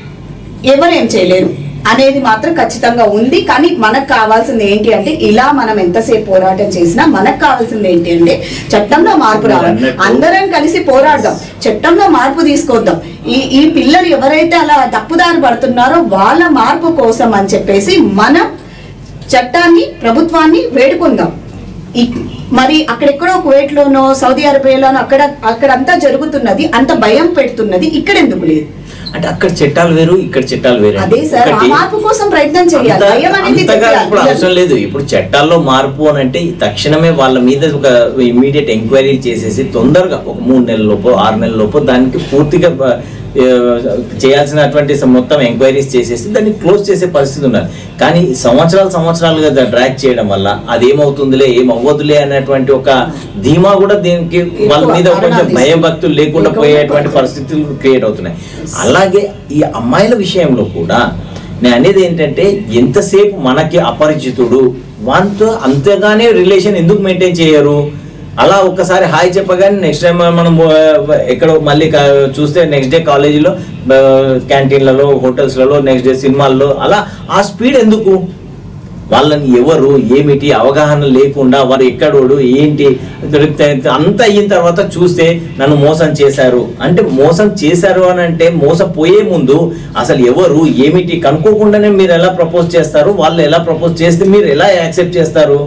S3: ఎవరేం చేయలేరు అనేది మాత్రం ఖచ్చితంగా ఉంది కానీ మనకు కావాల్సింది ఏంటి అంటే ఇలా మనం ఎంతసేపు పోరాటం చేసినా మనకు కావాల్సింది ఏంటి అంటే చట్టంలో మార్పు రావాలి
S2: అన్నట్టు.
S3: అందరం కలిసి పోరాడదాం చట్టంలో మార్పు తీసుకొద్దాం ఈ ఈ పిల్లలు ఎవరైతే అలా తప్పుదారి పడుతున్నారో వాళ్ళ మార్పు కోసం అని చెప్పేసి మనం చట్టాన్ని ప్రభుత్వాన్ని వేడుకుందాం ఈ- మరి అక్కడెక్కడో కువైట్లోనో సౌదీ అరేబియాలోనో అక్కడ అక్కడంతా జరుగుతున్నది అంత భయం పెడుతున్నది ఇక్కడ ఎందుకు లేదు
S2: అంటే అక్కడ చట్టాలు వేరు ఇక్కడ చట్టాలు వేరు
S3: అదే సార్ ఆ
S2: ఒకటి,
S3: మార్పు కోసం ప్రయత్నం చేయాలి
S2: అంత-
S3: భయం అనేది
S2: అంతగా
S3: తెప్పియాలి.
S2: ఇప్పుడు అవసరం లేదు ఇప్పుడు చట్టాల్లో మార్పు అని అంటే తక్షణమే వాళ్ళ మీద ఒక ఇమీడియట్ ఎంక్వైరీ చేసేసి తొందరగా ఒక మూడు నెలల లోపు ఆరు నెలల లోపు దానికి పూర్తిగా ఆ, ఆ, చేయాల్సినటువంటి స- మొత్తం ఎంక్వైరీస్ చేసేసి దాన్ని క్లోజ్ చేసే పరిస్థితి ఉన్నారు కానీ సంవత్సరాలు సంవత్సరాలుగా డ్రాక్ చేయడం వల్ల అది ఏమవుతుందిలే ఏమవ్వదులే అనేటువంటి ఒక ధీమా కూడా దీనికి వాళ్ళ మీద
S3: ఎక్కువ
S2: కొంచెం
S3: కారణాలు
S2: భయం భక్తులు లేకుండా
S3: లేకుండా
S2: పోయేటువంటి పరిస్థితులు క్రియేట్ అవుతున్నాయి అలాగే ఈ అమ్మాయిల విషయంలో కూడా నేను అనేది ఏంటంటే ఎంతసేపు మనకి అపరిచితుడు వాంతో అంతగానే రిలేషన్ ఎందుకు మెయింటైన్ చేయరు అలా ఒక్కసారి హాయ్ చెప్పగానే నెక్స్ట్ టైం మనం ఆ, ఎక్కడో మళ్ళీ కా- చూస్తే నెక్స్ట్ డే కాలేజీలో క్యాంటీన్లలో హోటల్స్లలో నెక్స్ట్ డే సినిమాల్లో అలా ఆ స్పీడ్ ఎందుకు వాళ్ళని ఎవరు ఏమిటి అవగాహన లేకుండా వారు ఎక్కడోడు ఏంటి దొరికితే అంతా అయిన తర్వాత చూస్తే నన్ను మోసం చేశారు అంటే మోసం చేశారు అని అంటే మోసపోయే ముందు అసలు ఎవరు ఏమిటి కనుక్కోకుండానే మీరు ఎలా ప్రపోజ్ చేస్తారు వాళ్ళు ఎలా ప్రపోజ్ చేస్తే మీరు ఎలా యాక్సెప్ట్ చేస్తారు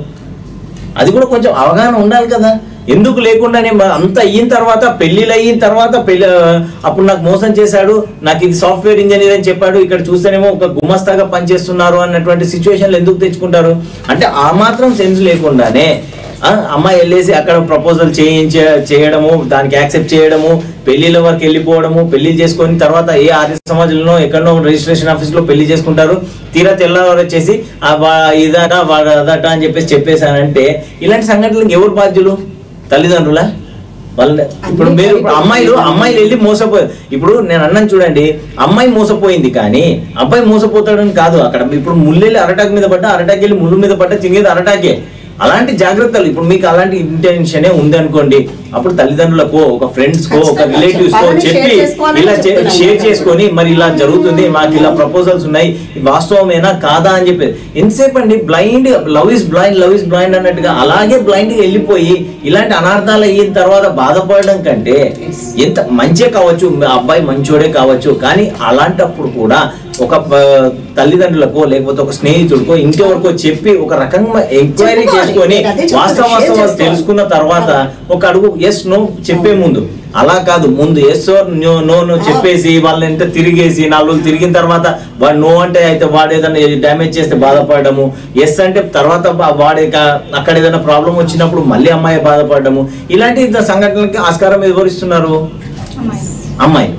S2: అది కూడా కొంచెం అవగాహన ఉండాలి కదా ఎందుకు లేకుండానే మ- అంత అయిన తర్వాత పెళ్ళిళ్ళు అయిన తర్వాత పెళ్ళి అప్పుడు నాకు మోసం చేశాడు నాకు ఇది సాఫ్ట్వేర్ ఇంజనీర్ అని చెప్పాడు ఇక్కడ చూస్తేనేమో ఒక గుమస్తాగా పనిచేస్తున్నారు అన్నటువంటి సిచ్యువేషన్లు ఎందుకు తెచ్చుకుంటారు అంటే ఆ మాత్రం సెన్స్ లేకుండానే ఆ, అమ్మాయి వెళ్ళేసి అక్కడ ప్రపోజల్ చేయించే చేయడము దానికి యాక్సెప్ట్ చేయడము పెళ్లిళ్ళ వరకు వెళ్ళిపోవడము పెళ్లి చేసుకొని తర్వాత ఏ ఆర్య సమాజంలో ఎక్కడో రిజిస్ట్రేషన్ ఆఫీస్ లో పెళ్లి చేసుకుంటారు తీరా తెల్లవారు వచ్చేసి ఆ వా- ఇదట వాడు అదట అని చెప్పేసి చెప్పేశానంటే ఇలాంటి సంఘటనలకు ఎవరు బాధ్యులు తల్లిదండ్రుల వాళ్ళ ఇప్పుడు మీరు ఇప్పుడు అమ్మాయిలు అమ్మాయిలు వెళ్ళి మోసపోయారు ఇప్పుడు నేను అన్నాను చూడండి అమ్మాయి మోసపోయింది కానీ అబ్బాయి మోసపోతాడని కాదు అక్కడ ఇప్పుడు ముళ్ళెళ్ళి అరటాక్ మీద పడ్డా అరటాక్ వెళ్ళి ముళ్ళు మీద పడ్డా తింగేది అరటాకే అలాంటి జాగ్రత్తలు ఇప్పుడు మీకు అలాంటి ఇంటెన్షనే ఉంది అనుకోండి అప్పుడు తల్లిదండ్రులకు ఒక ఫ్రెండ్స్ కో ఒక
S3: ఖచ్చితంగా
S2: రిలేటివ్స్ కో
S3: చెప్పాలని
S2: చెప్పి
S3: share చేసుకోవాలని
S2: ఇలా
S3: చెప్తున్నాను.
S2: షేర్ చేసుకొని మరి ఇలా జరుగుతుంది మాకు ఇలా ప్రపోజల్స్ ఉన్నాయి ఇది వాస్తవమేనా కాదా అని చెప్పి ఎంతసేపు అండి blind love is blind love is blind అన్నట్టుగా అలాగే బ్లైండ్ గా వెళ్ళిపోయి ఇలాంటి అనర్థాలు అయిన తర్వాత బాధపడడం కంటే ఎంత మంచే కావచ్చు ఆ అబ్బాయి మంచోడే కావచ్చు కానీ అలాంటప్పుడు కూడా ఒక ఆ, తల్లిదండ్రులకో లేకపోతే ఒక స్నేహితుడికో ఇంకెవరికో చెప్పి ఒక రకంగా ఎంక్వైరీ
S3: చెప్పుకోవాలి.
S2: చేసుకొని
S3: నేను అదే చెప్తున్నా,
S2: వాస్తవ
S3: share
S2: వాస్తవాలు
S3: చేసుకోవాలి.
S2: తెలుసుకున్న తర్వాత ఒక అడుగు ఎస్ నో చెప్పే ముందు అలా కాదు ముందు ఎస్ నో నో నో చెప్పేసి వాళ్ళని ఎంత తిరిగేసి నాలుగు రోజులు తిరిగిన తర్వాత వాడు నో అంటే అయితే వాడు ఏదైనా డ్యామేజ్ చేస్తే బాధపడము ఎస్ అంటే తర్వాత వా- వాడే కా- అక్కడ ఏదైనా ప్రాబ్లం వచ్చినప్పుడు మళ్ళీ అమ్మాయి బాధపడము ఇలాంటి సంఘటనలకి ఆస్కారం ఎవరు ఇస్తున్నారు
S1: అమ్మాయి
S2: అమ్మాయిలు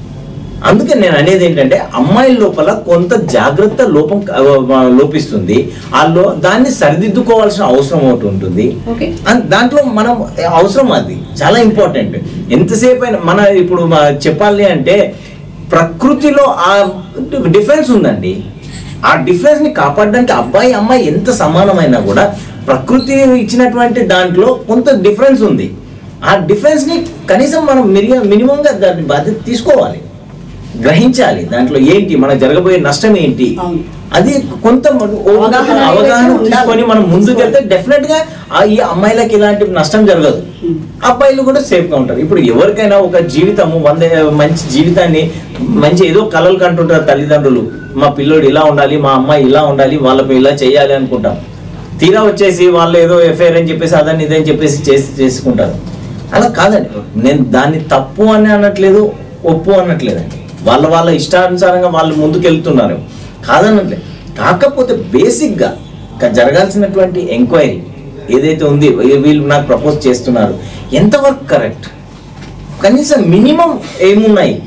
S2: అందుకే నేను అనేది ఏంటంటే అమ్మాయిల లోపల కొంత జాగ్రత్త లోపం క- లోపిస్తుంది ఆ లో దాన్ని సరిదిద్దుకోవాల్సిన అవసరం ఒకటి ఉంటుంది
S3: ఓకే
S2: అన్- దాంట్లో మనం అవసరం అది చాలా ఇంపార్టెంట్ ఎంతసేపు అయినా మన ఇప్పుడు మ- చెప్పాలి అంటే ప్రకృతిలో ఆ డిఫరెన్స్ ఉందండి ఆ డిఫరెన్స్ ని కాపాడడానికి అబ్బాయి అమ్మాయి ఎంత సమానమైనా కూడా ప్రకృతి ఇచ్చినటువంటి దాంట్లో కొంత డిఫరెన్స్ ఉంది ఆ డిఫరెన్స్ ని కనీసం మనం మినిమంగా దాన్ని బాధ్యత తీసుకోవాలి గ్రహించాలి దాంట్లో ఏంటి మనకు జరగబోయే నష్టం ఏంటి
S3: అవును.
S2: అది కొంత
S3: అవగాహన అనేది
S2: అవగాహన
S3: ఉండాలి.
S2: తీసుకొని మనం ముందుకెళ్తే డెఫినెట్ గా ఆ ఈ అమ్మాయిలకి ఇలాంటి నష్టం జరగదు
S3: Hmm.
S2: అబ్బాయిలు కూడా సేఫ్ గా ఉంటారు ఇప్పుడు ఎవరికైనా ఒక జీవితము వంద మంచి జీవితాన్ని మంచి ఏదో కలలు కంటుంటారు తల్లిదండ్రులు మా పిల్లోడు ఇలా ఉండాలి మా అమ్మాయి ఇలా ఉండాలి వాళ్ళకు ఇలా చేయాలి అనుకుంటాం తీరా వచ్చేసి వాళ్ళు ఏదో ఎఫ్ఐఆర్ అని చెప్పేసి అదని ఇదని చెప్పేసి చేసి చేసుకుంటారు అలా కాదండి నేను దాన్ని తప్పు అని అనట్లేదు ఒప్పు అనట్లేదండి వాళ్ళ వాళ్ళ ఇష్టానుసారంగా వాళ్ళు ముందుకెళ్తున్నారు కాదనట్లేదు కాకపోతే బేసిక్గా క- జరగాల్సినటువంటి ఎంక్వైరీ ఏదైతే ఉంది వీ- వీళ్ళు నాకు ప్రపోజ్ చేస్తున్నారు ఎంతవరకు కరెక్ట్ కనీసం మినిమం ఏమున్నాయి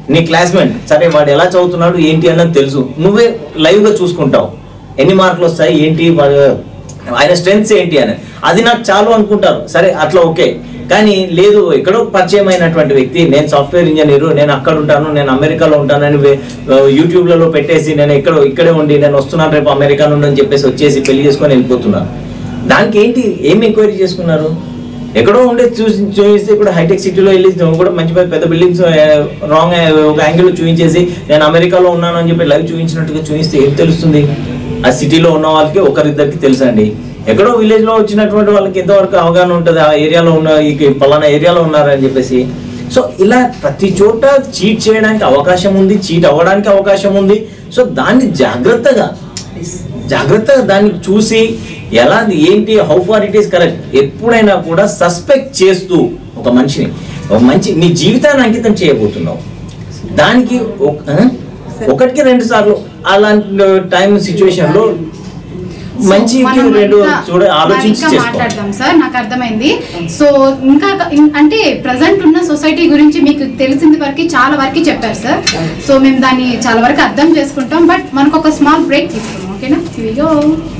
S2: నీ క్లాస్మేట్ సరే వాడు ఎలా చదువుతున్నాడు ఏంటి అన్నది తెలుసు నువ్వే లైవ్ గా చూసుకుంటావు ఎన్ని మార్కులు వస్తాయి ఏంటి వాడు ఆయన స్ట్రెంగ్స్ ఏంటి అని అది నాకు చాలు అనుకుంటారు సరే అట్లా ఓకే కానీ లేదు ఎక్కడో పరిచయం అయినటువంటి వ్యక్తి నేను సాఫ్ట్వేర్ ఇంజనీర్ నేను అక్కడ ఉంటాను నేను అమెరికాలో ఉంటానని వే- యూట్యూబ్లలో పెట్టేసి నేను ఎక్కడో ఇక్కడే ఉండి నేను వస్తున్నాను రేపు అమెరికా నుండి అని చెప్పేసి వచ్చేసి పెళ్లి చేసుకొని వెళ్ళిపోతున్నాను దానికి ఏంటి ఏం ఎంక్వైరీ చేసుకున్నారు ఎక్కడో ఉండే చూసి చూపిస్తే ఇప్పుడు హైటెక్ సిటీలో వెళ్ళి నువ్వు కూడా మంచి పెద్ద పెద్ద బిల్డింగ్స్ రాంగ్ ఒక యాంగిల్ చూపించేసి నేను అమెరికాలో ఉన్నాను అని చెప్పి లైవ్ చూపించినట్టుగా చూపిస్తే ఏం తెలుస్తుంది ఆ సిటీలో ఉన్న వాళ్ళకి ఒకరిద్దరికి తెలుసండి ఎక్కడో విలేజ్ లో వచ్చినటువంటి వాళ్ళకి ఎంతవరకు అవగాహన ఉంటుంది ఆ ఏరియాలో ఉన్న ఈ పలానా ఏరియాలో ఉన్నారని చెప్పేసి సో ఇలా ప్రతి చోట చీట్ చేయడానికి అవకాశం ఉంది చీట్ అవ్వడానికి అవకాశం ఉంది సో దాన్ని జాగ్రత్తగా జాగ్రత్తగా దాన్ని చూసి ఎలా ఏంటి how far it is correct ఎప్పుడైనా కూడా సస్పెక్ట్ చేస్తూ ఒక మనిషిని ఒక మంచి నీ జీవితాన్ని అంకితం చేయబోతున్నావు దానికి ఒక- ఆ? ఒకటికి రెండు సార్లు అలాంటి టైం సిచ్యువేషన్ లో
S1: సో
S2: మంచికి
S1: మనం
S2: రెండు
S1: ఇంకా-
S2: చూడ
S1: మనం
S2: ఆలోచించి
S1: ఇంకా
S2: చేసుకోవాలి
S1: మాట్లాడదాం సార్ నాకు అర్థమైంది సో ఇంకా ఇం- అంటే ప్రజెంట్ ఉన్న సొసైటీ గురించి మీకు తెలిసింది వరకు చాలా వరకు చెప్పారు సార్ సో మేము దాన్ని చాలా వరకు అర్థం చేసుకుంటాం బట్ మనకు ఒక స్మాల్ బ్రేక్ తీసుకున్నాం ఓకేనా ఇదిగో